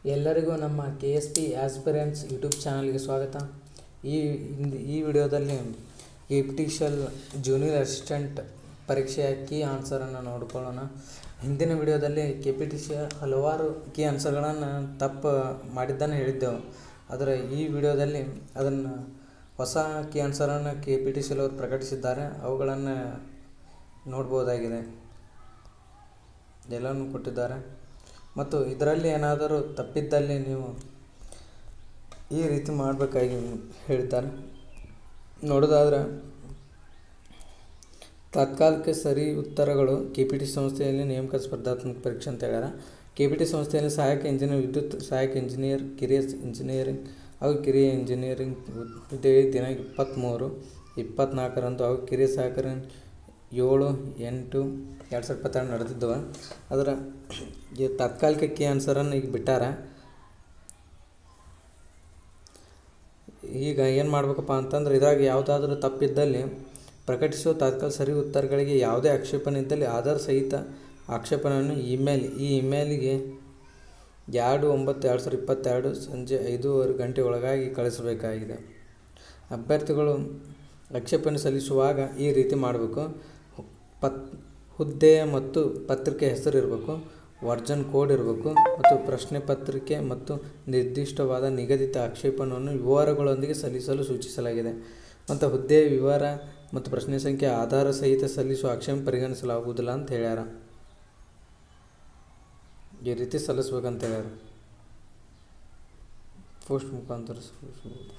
ಎಲ್ಲರಿಗೂ ನಮ್ಮ K S P aspirants YouTube ಚಾನಲ್ಗೆ ಸ್ವಾಗತ ಈ ಇಂದ್- ಈ ವಿಡಿಯೋದಲ್ಲಿ ಎಪ್ಟಿಷಲ್ ಜೂನಿಯರ್ ಅಸಿಸ್ಟೆಂಟ್ ಪರೀಕ್ಷೆಯ ಕೀ ಆನ್ಸರನ್ನು ನೋಡ್ಕೊಳ್ಳೋಣ ಹಿಂದಿನ ವಿಡಿಯೋದಲ್ಲಿ ಕೆ ಪಿ ಟಿ ಸಿ ಹಲವಾರು ಕೀ ಆನ್ಸರ್ಗಳನ್ನು ತಪ್ಪು ಮಾಡಿದ್ದನ್ನು ಹೇಳಿದ್ದೆವು ಆದರೆ ಈ ವಿಡಿಯೋದಲ್ಲಿ ಅದನ್ನು ಹೊಸ ಕೀ ಆನ್ಸರನ್ನು ಕೆ ಪಿ ಟಿ ಸಿ ಅವರು ಪ್ರಕಟಿಸಿದ್ದಾರೆ ಅವುಗಳನ್ನು ನೋಡ್ಬೋದಾಗಿದೆ ಎಲ್ಲನೂ ಕೊಟ್ಟಿದ್ದಾರೆ ಮತ್ತು ಇದರಲ್ಲಿ ಏನಾದರೂ ತಪ್ಪಿದ್ದಲ್ಲಿ ನೀವು ಈ ರೀತಿ ಮಾಡಬೇಕಾಗಿ ಹೇಳ್ತಾರೆ ನೋಡೋದಾದ್ರೆ ತಾತ್ಕಾಲಿಕ ಸರಿ ಉತ್ತರಗಳು ಕೆ ಪಿ ಟಿ ಸಂಸ್ಥೆಯಲ್ಲಿ ನೇಮಕ ಸ್ಪರ್ಧಾತ್ಮಕ ಪರೀಕ್ಷೆ ಅಂತ ಹೇಳ್ಯಾರ ಕೆ ಪಿ ಟಿ ಸಂಸ್ಥೆಯಲ್ಲಿ ಸಹಾಯಕ ಇಂಜಿನಿಯರ್ ವಿದ್ಯುತ್ ಸಹಾಯಕ ಇಂಜಿನಿಯರ್ ಕಿರಿಯ ಇಂಜಿನಿಯರಿಂಗ್ ಹಾಗೂ ಕಿರಿಯ ಇಂಜಿನಿಯರಿಂಗ್ ಹುದ್ದೆ ದಿನಾಂಕ ಇಪ್ಪತ್ತ್ಮೂರು ಇಪ್ಪತ್ತ್ನಾಲ್ಕರಂದು ಹಾಗೂ ಕಿರಿಯ ಸಹಕಾರ ಏಳು ಎಂಟು ಎರಡು ಸಾವಿರದ ಇಪ್ಪತ್ತೆರಡು ನಡೆದಿದ್ದವು ಅದರ ಈ ತಾತ್ಕಾಲಿಕ ಕೀ ಆನ್ಸರನ್ನು ಈಗ ಬಿಟ್ಟಾರ ಈಗ ಏನು ಮಾಡ್ಬೇಕಪ್ಪ ಅಂತಂದ್ರೆ ಇದ್ರಾಗ ಯಾವುದಾದ್ರೂ ತಪ್ಪಿದ್ದಲ್ಲಿ ಪ್ರಕಟಿಸುವ ತಾತ್ಕಾಲ ಸರಿ ಉತ್ತರಗಳಿಗೆ ಯಾವುದೇ ಆಕ್ಷೇಪಣೆ ಇದ್ದಲ್ಲಿ ಆಧಾರ್ ಸಹಿತ ಆಕ್ಷೇಪಣೆಯನ್ನು ಇಮೇಲ್ ಈ ಇಮೇಲಿಗೆ ಎರಡು ಒಂಬತ್ತು ಎರಡು ಸಾವಿರದ ಇಪ್ಪತ್ತೆರಡು ಸಂಜೆ ಐದೂವರೆ ಗಂಟೆ ಒಳಗಾಗಿ ಕಳಿಸಬೇಕಾಗಿದೆ ಅಭ್ಯರ್ಥಿಗಳು ಆಕ್ಷೇಪಣೆ ಸಲ್ಲಿಸುವಾಗ ಈ ರೀತಿ ಮಾಡಬೇಕು ಪತ್ ಹುದ್ದೆಯ ಮತ್ತು ಪತ್ರಿಕೆ ಹೆಸರು ಇರಬೇಕು ವರ್ಜನ್ ಕೋಡ್ ಇರಬೇಕು ಮತ್ತು ಪ್ರಶ್ನೆ ಪತ್ರಿಕೆ ಮತ್ತು ನಿರ್ದಿಷ್ಟವಾದ ನಿಗದಿತ ಆಕ್ಷೇಪಣೆಯನ್ನು ವಿವರಗಳೊಂದಿಗೆ ಸಲ್ಲಿಸಲು ಸೂಚಿಸಲಾಗಿದೆ ಮತ್ತು ಹುದ್ದೆಯ ವಿವರ ಮತ್ತು ಪ್ರಶ್ನೆ ಸಂಖ್ಯೆ ಆಧಾರ ಸಹಿತ ಸಲ್ಲಿಸುವ ಆಕ್ಷೇಪ ಪರಿಗಣಿಸಲಾಗುವುದಿಲ್ಲ ಅಂತ ಹೇಳ್ಯಾರ ಈ ರೀತಿ ಸಲ್ಲಿಸ್ಬೇಕಂತ ಹೇಳ್ಯಾರ ಪೋಸ್ಟ್ ಮುಖಾಂತರ ಸಲ್ಲಿಸಬಹುದು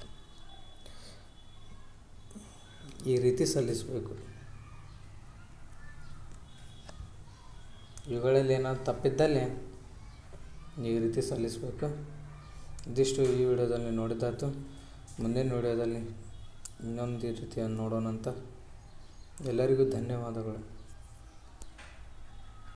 ಈ ರೀತಿ ಸಲ್ಲಿಸಬೇಕು ಇವುಗಳಲ್ಲಿ ಏನಾದ್ರು ತಪ್ಪಿದ್ದಲ್ಲಿ ಈ ರೀತಿ ಸಲ್ಲಿಸಬೇಕು ಇದಿಷ್ಟು ಈ ವಿಡಿಯೋದಲ್ಲಿ ನೋಡಿದ್ದಾಯ್ತು ಮುಂದಿನ ವಿಡಿಯೋದಲ್ಲಿ ಇನ್ನೊಂದು ರೀತಿಯನ್ನು ನೋಡೋಣ ಅಂತ ಎಲ್ಲರಿಗೂ ಧನ್ಯವಾದಗಳು